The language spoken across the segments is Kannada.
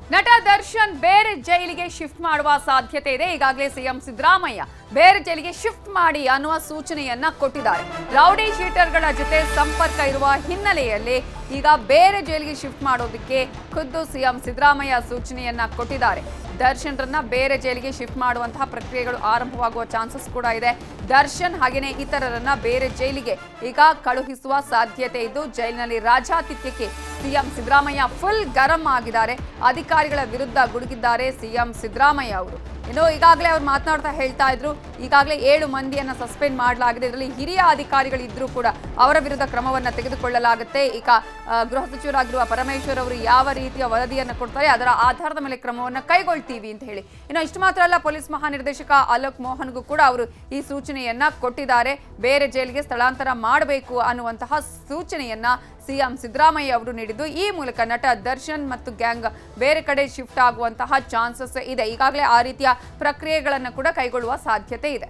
ನಟ ದರ್ಶನ್ ಬೇರೆ ಜೈಲಿಗೆ ಶಿಫ್ಟ್ ಮಾಡುವ ಸಾಧ್ಯತೆ ಇದೆ ಈಗಾಗಲೇ ಸಿಎಂ ಸಿದ್ದರಾಮಯ್ಯ ಬೇರೆ ಜೈಲಿಗೆ ಶಿಫ್ಟ್ ಮಾಡಿ ಅನ್ನುವ ಸೂಚನೆಯನ್ನ ಕೊಟ್ಟಿದ್ದಾರೆ ರೌಡಿ ಶೀಟರ್ಗಳ ಜೊತೆ ಸಂಪರ್ಕ ಇರುವ ಹಿನ್ನೆಲೆಯಲ್ಲಿ ಈಗ ಬೇರೆ ಜೈಲಿಗೆ ಶಿಫ್ಟ್ ಮಾಡೋದಕ್ಕೆ ಖುದ್ದು ಸಿಎಂ ಸಿದ್ದರಾಮಯ್ಯ ಸೂಚನೆಯನ್ನ ಕೊಟ್ಟಿದ್ದಾರೆ ದರ್ಶನ್ರನ್ನ ಬೇರೆ ಜೈಲಿಗೆ ಶಿಫ್ಟ್ ಮಾಡುವಂತಹ ಪ್ರಕ್ರಿಯೆಗಳು ಆರಂಭವಾಗುವ ಚಾನ್ಸಸ್ ಕೂಡ ಇದೆ ದರ್ಶನ್ ಹಾಗೆಯೇ ಇತರರನ್ನ ಬೇರೆ ಜೈಲಿಗೆ ಈಗ ಕಳುಹಿಸುವ ಸಾಧ್ಯತೆ ಇದ್ದು ಜೈಲಿನಲ್ಲಿ ರಾಜಾತಿಥ್ಯಕ್ಕೆ ಸಿಎಂ ಸಿದ್ದರಾಮಯ್ಯ ಫುಲ್ ಗರಂ ಆಗಿದ್ದಾರೆ ಅಧಿಕಾರಿಗಳ ವಿರುದ್ಧ ಗುಡುಗಿದ್ದಾರೆ ಸಿಎಂ ಸಿದ್ದರಾಮಯ್ಯ ಅವರು ಇನ್ನು ಈಗಾಗಲೇ ಅವ್ರು ಮಾತನಾಡ್ತಾ ಹೇಳ್ತಾ ಇದ್ರು ಈಗಾಗಲೇ ಏಳು ಮಂದಿಯನ್ನ ಸಸ್ಪೆಂಡ್ ಮಾಡಲಾಗಿದೆ ಇದರಲ್ಲಿ ಹಿರಿಯ ಅಧಿಕಾರಿಗಳಿದ್ರೂ ಕೂಡ ಅವರ ವಿರುದ್ಧ ಕ್ರಮವನ್ನ ತೆಗೆದುಕೊಳ್ಳಲಾಗುತ್ತೆ ಈಗ ಆ, ಗೃಹ ಸಚಿವರಾಗಿರುವ ಪರಮೇಶ್ವರ್ ಅವರು ಯಾವ ರೀತಿಯ ವರದಿಯನ್ನು ಕೊಡ್ತಾರೆ ಅದರ ಆಧಾರದ ಮೇಲೆ ಕ್ರಮವನ್ನು ಕೈಗೊಳ್ತೀವಿ ಅಂತ ಹೇಳಿ ಇನ್ನು ಇಷ್ಟು ಮಾತ್ರ ಅಲ್ಲ ಪೊಲೀಸ್ ಮಹಾನಿರ್ದೇಶಕ ಅಲೋಕ್ ಮೋಹನ್ಗೂ ಕೂಡ ಅವರು ಈ ಸೂಚನೆಯನ್ನ ಕೊಟ್ಟಿದ್ದಾರೆ ಬೇರೆ ಜೈಲಿಗೆ ಸ್ಥಳಾಂತರ ಮಾಡಬೇಕು ಅನ್ನುವಂತಹ ಸೂಚನೆಯನ್ನ ಸಿಎಂ ಸಿದ್ದರಾಮಯ್ಯ ಅವರು ನೀಡಿದ್ದು ಈ ಮೂಲಕ ನಟ ದರ್ಶನ್ ಮತ್ತು ಗ್ಯಾಂಗ್ ಬೇರೆ ಕಡೆ ಶಿಫ್ಟ್ ಆಗುವಂತಹ ಚಾನ್ಸಸ್ ಇದೆ ಈಗಾಗಲೇ ಆ ರೀತಿಯ ಪ್ರಕ್ರಿಯೆಗಳನ್ನು ಕೂಡ ಕೈಗೊಳ್ಳುವ ಸಾಧ್ಯತೆ ಇದೆ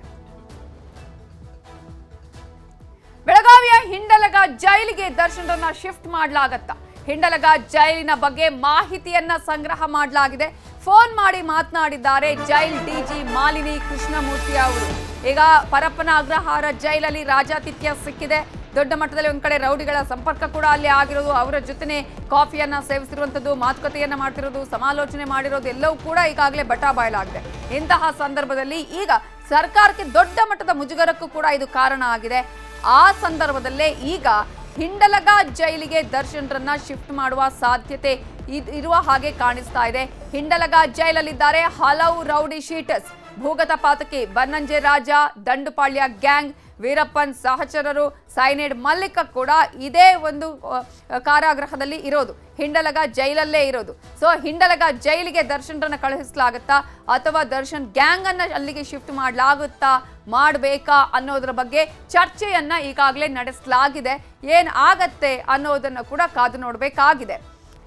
ಬೆಳಗಾವಿಯ ಹಿಂಡಲಗ ಜೈಲಿಗೆ ದರ್ಶನರನ್ನ ಶಿಫ್ಟ್ ಮಾಡಲಾಗತ್ತ ಹಿಂಡಲಗ ಜೈಲಿನ ಬಗ್ಗೆ ಮಾಹಿತಿಯನ್ನ ಸಂಗ್ರಹ ಮಾಡಲಾಗಿದೆ ಫೋನ್ ಮಾಡಿ ಮಾತನಾಡಿದ್ದಾರೆ ಜೈಲ್ ಡಿಜಿ ಮಾಲಿನಿ ಕೃಷ್ಣಮೂರ್ತಿ ಅವರು ಈಗ ಪರಪ್ಪನ ಅಗ್ರಹಾರ ಜೈಲಲ್ಲಿ ರಾಜಾತಿಥ್ಯ ಸಿಕ್ಕಿದೆ ದೊಡ್ಡ ಮಟ್ಟದಲ್ಲಿ ಒಂದ್ ಕಡೆ ರೌಡಿಗಳ ಸಂಪರ್ಕ ಕೂಡ ಅಲ್ಲಿ ಆಗಿರೋದು ಅವರ ಜೊತೆನೆ ಕಾಫಿಯನ್ನ ಸೇವಿಸಿರುವಂತದ್ದು ಮಾತುಕತೆಯನ್ನ ಮಾಡ್ತಿರೋದು ಸಮಾಲೋಚನೆ ಮಾಡಿರೋದು ಎಲ್ಲವೂ ಕೂಡ ಈಗಾಗಲೇ ಬಟಾ ಬಯಲಾಗಿದೆ ಇಂತಹ ಸಂದರ್ಭದಲ್ಲಿ ಈಗ ಸರ್ಕಾರಕ್ಕೆ ದೊಡ್ಡ ಮಟ್ಟದ ಮುಜುಗರಕ್ಕೂ ಕೂಡ ಇದು ಕಾರಣ ಆಗಿದೆ ಆ ಸಂದರ್ಭದಲ್ಲೇ ಈಗ ಹಿಂಡಲಗ ಜೈಲಿಗೆ ದರ್ಶನ್ರನ್ನ ಶಿಫ್ಟ್ ಮಾಡುವ ಸಾಧ್ಯತೆ ಇದ್- ಇರುವ ಹಾಗೆ ಕಾಣಿಸ್ತಾ ಇದೆ ಹಿಂಡಲಗ ಜೈಲಲ್ಲಿದ್ದಾರೆ ಹಲವು ರೌಡಿ ಶೀಟರ್ಸ್ ಭೂಗತ ಪಾತಕಿ ಬನ್ನಂಜೆ ರಾಜ ದಂಡುಪಾಳ್ಯ ಗ್ಯಾಂಗ್ ವೀರಪ್ಪನ್ ಸಹಚರರು ಸೈನೇಡ್ ಮಲ್ಲಿಕ ಕೂಡ ಇದೇ ಒಂದು ಆ, ಕಾರಾಗೃಹದಲ್ಲಿ ಇರೋದು ಹಿಂಡಲಗ ಜೈಲಲ್ಲೇ ಇರೋದು ಸೊ ಹಿಂಡಲಗ ಜೈಲಿಗೆ ದರ್ಶನ್ರನ್ನ ಕಳುಹಿಸಲಾಗುತ್ತಾ ಅಥವಾ ದರ್ಶನ್ ಗ್ಯಾಂಗ್ ಅನ್ನ ಅಲ್ಲಿಗೆ ಶಿಫ್ಟ್ ಮಾಡಲಾಗುತ್ತಾ ಮಾಡಬೇಕಾ ಅನ್ನೋದ್ರ ಬಗ್ಗೆ ಚರ್ಚೆಯನ್ನ ಈಗಾಗಲೇ ನಡೆಸಲಾಗಿದೆ ಏನ್ ಆಗತ್ತೆ ಅನ್ನೋದನ್ನ ಕೂಡ ಕಾದು ನೋಡಬೇಕಾಗಿದೆ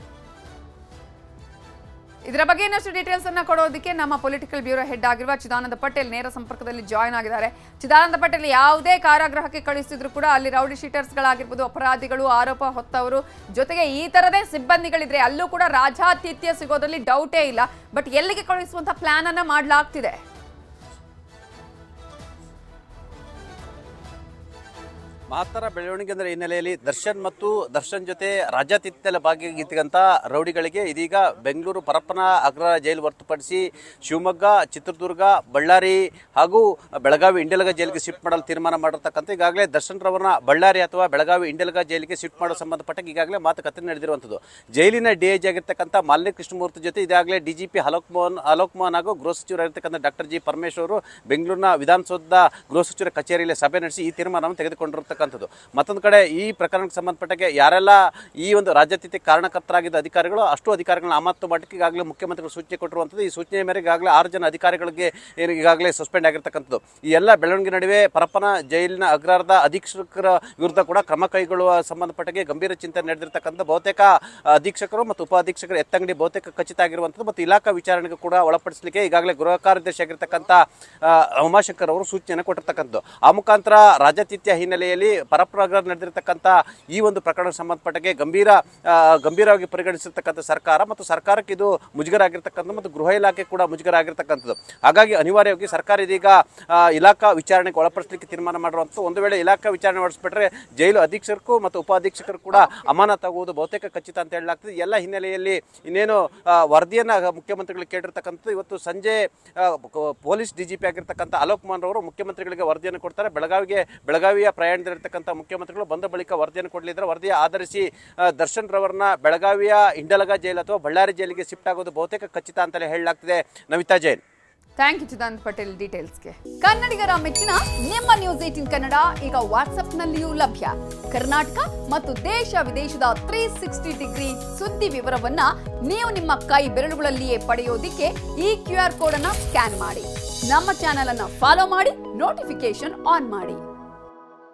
ಇದರ ಬಗ್ಗೆ ಇನ್ನಷ್ಟು ಡೀಟೇಲ್ಸ್ ಅನ್ನ ಕೊಡೋದಕ್ಕೆ ನಮ್ಮ ಪೊಲಿಟಿಕಲ್ ಬ್ಯೂರೋ ಹೆಡ್ ಆಗಿರುವ ಚಿದಾನಂದ ಪಟೇಲ್ ನೇರ ಸಂಪರ್ಕದಲ್ಲಿ ಜಾಯ್ನ್ ಆಗಿದ್ದಾರೆ ಚಿದಾನಂದ ಪಟೇಲ್ ಯಾವುದೇ ಕಾರಾಗೃಹಕ್ಕೆ ಕಳಿಸಿದ್ರು ಕೂಡ ಅಲ್ಲಿ ರೌಡಿ ಶೀಟರ್ಸ್ಗಳಾಗಿರ್ಬೋದು ಅಪರಾಧಿಗಳು ಆರೋಪ ಹೊತ್ತವರು ಜೊತೆಗೆ ಈ ತರದೇ ಸಿಬ್ಬಂದಿಗಳಿದ್ರೆ ಅಲ್ಲೂ ಕೂಡ ರಾಜಾತಿಥ್ಯ ಸಿಗೋದ್ರಲ್ಲಿ ಡೌಟೇ ಇಲ್ಲ ಬಟ್ ಎಲ್ಲಿಗೆ ಕಳುಹಿಸುವಂತ ಪ್ಲಾನ್ ಅನ್ನ ಮಾಡಲಾಗ್ತಿದೆ ಮಹತ್ತರ ಬೆಳವಣಿಗೆ ಅಂದ್ರೆ ಹಿನ್ನೆಲೆಯಲ್ಲಿ ದರ್ಶನ್ ಮತ್ತು ದರ್ಶನ್ ಜೊತೆ ರಾಜ್ಯಾತಿಥ್ಯದಲ್ಲಿ ಭಾಗಿಯಾಗಿರ್ತಕ್ಕಂಥ ರೌಡಿಗಳಿಗೆ ಇದೀಗ ಬೆಂಗಳೂರು ಪರಪ್ಪನ ಅಗ್ರ ಜೈಲು ಹೊರತುಪಡಿಸಿ ಶಿವಮೊಗ್ಗ ಚಿತ್ರದುರ್ಗ ಬಳ್ಳಾರಿ ಹಾಗೂ ಬೆಳಗಾವಿ ಇಂಡೆಲಗ ಜೈಲಿಗೆ ಶಿಫ್ಟ್ ಮಾಡಲು ತೀರ್ಮಾನ ಮಾಡಿರ್ತಕ್ಕಂಥ ಈಗಾಗಲೇ ದರ್ಶನ್ ರವರನ್ನ ಬಳ್ಳಾರಿ ಅಥವಾ ಬೆಳಗಾವಿ ಇಂಡೆಲಗ ಜೈಲಿಗೆ ಶಿಫ್ಟ್ ಮಾಡೋ ಸಂಬಂಧಪಟ್ಟ ಈಗಾಗಲೇ ಮಾತುಕತೆ ನಡೆದಿರುವಂಥದ್ದು ಜೈಲಿನ ಡಿಐಜಿ ಆಗಿರ್ತಕ್ಕಂಥ ಮಾಲಿನ್ಯ ಕೃಷ್ಣಮೂರ್ತಿ ಜೊತೆ ಈಗಾಗಲೇ ಡಿಜಿಪಿ ಅಲೋಕ್ ಮೋಹನ್ ಅಲೋಕ್ ಮೋಹನ್ ಹಾಗೂ ಗೃಹ ಸಚಿವರಾಗಿರ್ತಕ್ಕಂಥ ಡಾಕ್ಟರ್ ಜಿ ಪರಮೇಶ್ವರ್ ಅವರು ಬೆಂಗಳೂರಿನ ವಿಧಾನಸೌಧದ ಗೃಹ ಸಚಿವರ ಕಚೇರಿಯಲ್ಲಿ ಸಭೆ ನಡೆಸಿ ಈ ತೀರ್ಮಾನವನ್ನು ತೆಗೆದುಕೊಂಡಿರ್ತಕ್ಕಂಥದ್ದು ಮತ್ತೊಂದು ಕಡೆ ಈ ಪ್ರಕರಣಕ್ಕೆ ಸಂಬಂಧಪಟ್ಟಗೆ ಯಾರೆಲ್ಲ ಈ ಒಂದು ರಾಜ್ಯಾತಿಥ್ಯ ಕಾರಣಕರ್ತರಾಗಿದ್ದ ಅಧಿಕಾರಿಗಳು ಅಷ್ಟು ಅಧಿಕಾರಿಗಳನ್ನ ಅಮಾನತು ಮಾಡಲಿಕ್ಕೆ ಈಗಾಗಲೇ ಮುಖ್ಯಮಂತ್ರಿಗಳು ಸೂಚನೆ ಕೊಟ್ಟಿರುವಂಥದ್ದು ಈ ಸೂಚನೆ ಮೇರೆಗೆ ಈಗಾಗಲೇ ಆರು ಜನ ಅಧಿಕಾರಿಗಳಿಗೆ ಏನು ಈಗಾಗಲೇ ಸಸ್ಪೆಂಡ್ ಆಗಿರ್ತಕ್ಕಂಥದ್ದು ಈ ಎಲ್ಲ ಬೆಳವಣಿಗೆ ನಡುವೆ ಪರಪ್ಪನ ಜೈಲಿನ ಅಗ್ರಹಾರದ ಅಧೀಕ್ಷಕರ ವಿರುದ್ಧ ಕೂಡ ಕ್ರಮ ಕೈಗೊಳ್ಳುವ ಸಂಬಂಧಪಟ್ಟಗೆ ಗಂಭೀರ ಚಿಂತನೆ ನಡೆದಿರ್ತಕ್ಕಂಥ ಬಹುತೇಕ ಅಧೀಕ್ಷಕರು ಮತ್ತು ಉಪಾಧೀಕ್ಷಕರು ಎತ್ತಂಗಡಿ ಬಹುತೇಕ ಖಚಿತ ಆಗಿರುವಂಥದ್ದು ಮತ್ತು ಇಲಾಖಾ ವಿಚಾರಣೆಗೆ ಕೂಡ ಒಳಪಡಿಸಲಿಕ್ಕೆ ಈಗಾಗಲೇ ಗೃಹ ಕಾರ್ಯದರ್ಶಿ ಆಗಿರ್ತಕ್ಕಂಥ ಆ, ಉಮಾಶಂಕರ್ ಅವರು ಸೂಚನೆಯನ್ನು ಕೊಟ್ಟಿರ್ತಕ್ಕಂಥದ್ದು ಆ ಮುಖಾಂತರ ರಾಜ್ಯಾತಿಥ್ಯ ಹಿನ್ನೆಲೆಯಲ್ಲಿ ಪರಪ್ರಗ ನಡೆದಿರ್ತಕ್ಕಂಥ ಈ ಒಂದು ಪ್ರಕರಣ ಸಂಬಂಧಪಟ್ಟಗೆ ಗಂಭೀರ ಆ, ಗಂಭೀರವಾಗಿ ಪರಿಗಣಿಸಿರ್ತಕ್ಕಂಥ ಸರ್ಕಾರ ಮತ್ತು ಸರ್ಕಾರಕ್ಕೆ ಇದು ಮುಜುಗರ ಆಗಿರ್ತಕ್ಕಂಥ ಮತ್ತು ಗೃಹ ಇಲಾಖೆ ಕೂಡ ಮುಜುಗರ ಆಗಿರ್ತಕ್ಕಂಥದ್ದು ಹಾಗಾಗಿ ಅನಿವಾರ್ಯವಾಗಿ ಸರ್ಕಾರ ಇದೀಗ ಆ, ಇಲಾಖಾ ವಿಚಾರಣೆಗೆ ಒಳಪಡಿಸಲಿಕ್ಕೆ ತೀರ್ಮಾನ ಮಾಡಿರುವಂಥ ಒಂದು ವೇಳೆ ಇಲಾಖಾ ವಿಚಾರಣೆ ಮಾಡಿಸ್ಬಿಟ್ರೆ ಜೈಲು ಅಧೀಕ್ಷಕರು ಮತ್ತು ಉಪಾಧೀಕ್ಷಕರು ಕೂಡ ಅಮಾನತಾಗುವುದು ಬಹುತೇಕ ಖಚಿತ ಅಂತ ಹೇಳಲಾಗ್ತದೆ ಈ ಎಲ್ಲ ಹಿನ್ನೆಲೆಯಲ್ಲಿ ಇನ್ನೇನು ಆ, ವರದಿಯನ್ನ ಮುಖ್ಯಮಂತ್ರಿಗಳಿಗೆ ಕೇಳಿರ್ತಕ್ಕಂಥದ್ದು ಇವತ್ತು ಸಂಜೆ ಆ, ಕ- ಪೊಲೀಸ್ ಡಿಜಿಪಿ ಆಗಿರ್ತಕ್ಕಂಥ ಅಲೋಕ್ ಕುಮಾರ್ ಅವರು ಮುಖ್ಯಮಂತ್ರಿಗಳಿಗೆ ವರದಿಯನ್ನು ಕೊಡ್ತಾರೆ ಬೆಳಗಾವಿಗೆ ಬೆಳಗಾವಿಯ ಪ್ರಯಾಣದಲ್ಲಿರ್ತಕ್ಕಂಥ ಮುಖ್ಯಮಂತ್ರಿಗಳು ಬಂದ ಬಳಿಕ ವರದಿಯನ್ನು ಕೊಡಲಿದ್ದಾರೆ ವರದಿ ಆಧರಿಸಿ ಆ, ದರ್ಶನ್ ರವರನ್ನ ಬೆಳಗಾವಿಯ ಇಂಡಲಗ ಜೈಲು ಅಥವಾ ಬಳ್ಳಾರಿ ಜೈಲಿಗೆ ಶಿಫ್ಟ್ ಆಗೋದು ಬಹುತೇಕ ಖಚಿತ ಅಂತಲೇ ಹೇಳಲಾಗ್ತಿದೆ ನವಿತಾ ಜೈನ್ ಥ್ಯಾಂಕ್ ಯು ಚಿದಾನಂದ ಪಟೇಲ್ ಡೀಟೇಲ್ಸ್ಗೆ ಕನ್ನಡಿಗರ ಮೆಚ್ಚಿನ ನಿಮ್ಮ ನ್ಯೂಸ್ ಏಟಿನ್ ಕನ್ನಡ ಈಗ ವಾಟ್ಸ್ಆಪ್ನಲ್ಲಿಯೂ ಲಭ್ಯ ಕರ್ನಾಟಕ ಮತ್ತು ದೇಶ ವಿದೇಶದ ತ್ರೀ ಸಿಕ್ಸ್ಟಿ ಡಿಗ್ರಿ ಸುದ್ದಿ ವಿವರವನ್ನ ನೀವು ನಿಮ್ಮ ಕೈ ಬೆರಳುಗಳಲ್ಲಿಯೇ ಪಡೆಯೋದಿಕ್ಕೆ ಈ ಕ್ಯೂ ಆರ್ ಕೋಡ್ ಅನ್ನ ಸ್ಕ್ಯಾನ್ ಮಾಡಿ ನಮ್ಮ ಚಾನೆಲ್ ಅನ್ನ ಫಾಲೋ ಮಾಡಿ ನೋಟಿಫಿಕೇಶನ್ ಆನ್ ಮಾಡಿ